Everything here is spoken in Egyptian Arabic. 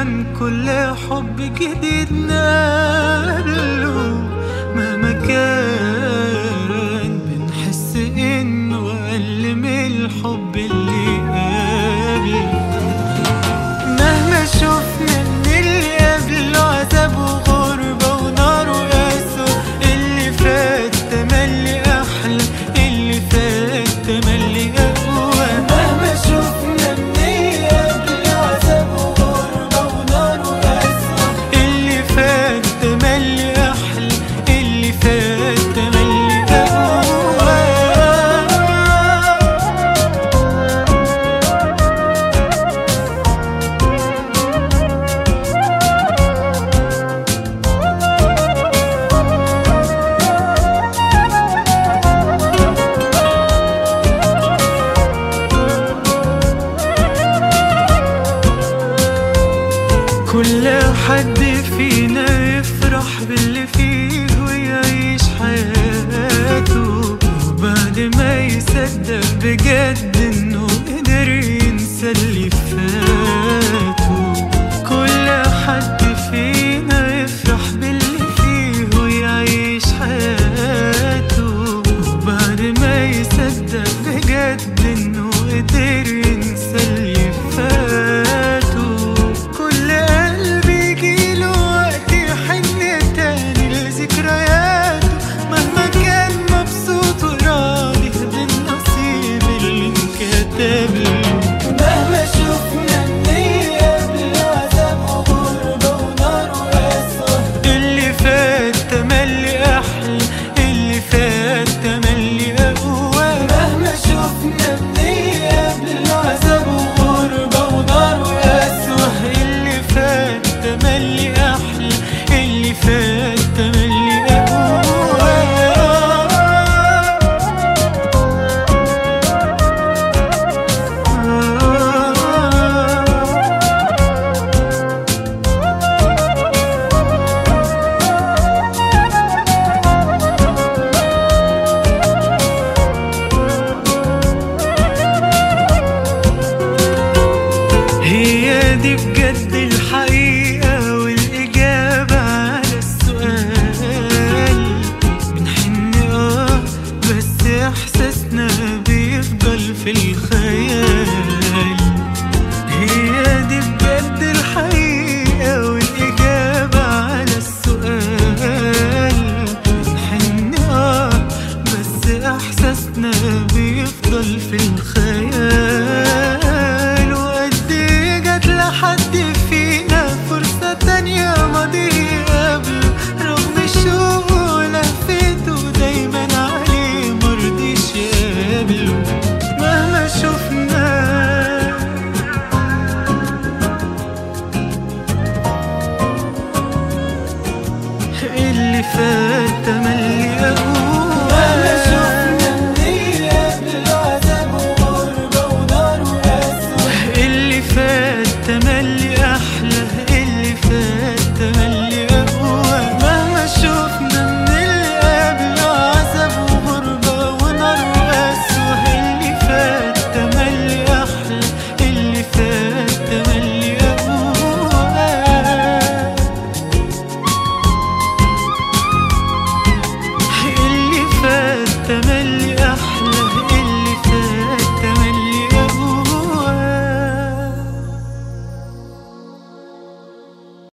عن كل حب جديد نقابله مهما كان بنحس انه اقل من الحب اللي قابله مهما شفنا من اللي قبله عذاب وغربة ونار وقسوة اللي فات تملي أحلى اللي فات تملي أقوى مهما شفنا من اللي قبله عذاب وغربة ونار وقسوة اللي فات تملي أحلى اللي فات تملي أقوى كل حد فينا يفرح باللي فيه ويعيش حياته وبعد ما يصدق بجد انه قدر ينسى اللي فاته كل حد فينا يفرح باللي فيه ويعيش حياته وبعد ما يصدق بجد انه قدر ينسى اللي فاته كل قلب يجيله وقت يحن تاني لذكرياته مهما كان مبسوط وراضي بالنصيب اللي انكتب له مهما شفنا من قبل عذاب وغربة ونار وقسوة اللي فات تملي أحلى اللي فات تملي أقوى مهما شفنا من قبل عذاب وغربة ونار وقسوة اللي فات تملي أحلى اللي فات تملي أقوى هي دي بجد الحقيقة والإجابة على السؤال بنحن اه بس إحساسنا بيفضل في الخيال هي دي بجد الحقيقة والإجابة على السؤال بنحن اه بس إحساسنا بيفضل في الخيال وقد إيه جات لحد فينا فرصة تانية ماضية قبله رغم الشوق ولفته دايما عليه مرضيش يقابله مهما شفنا اللي فات تملي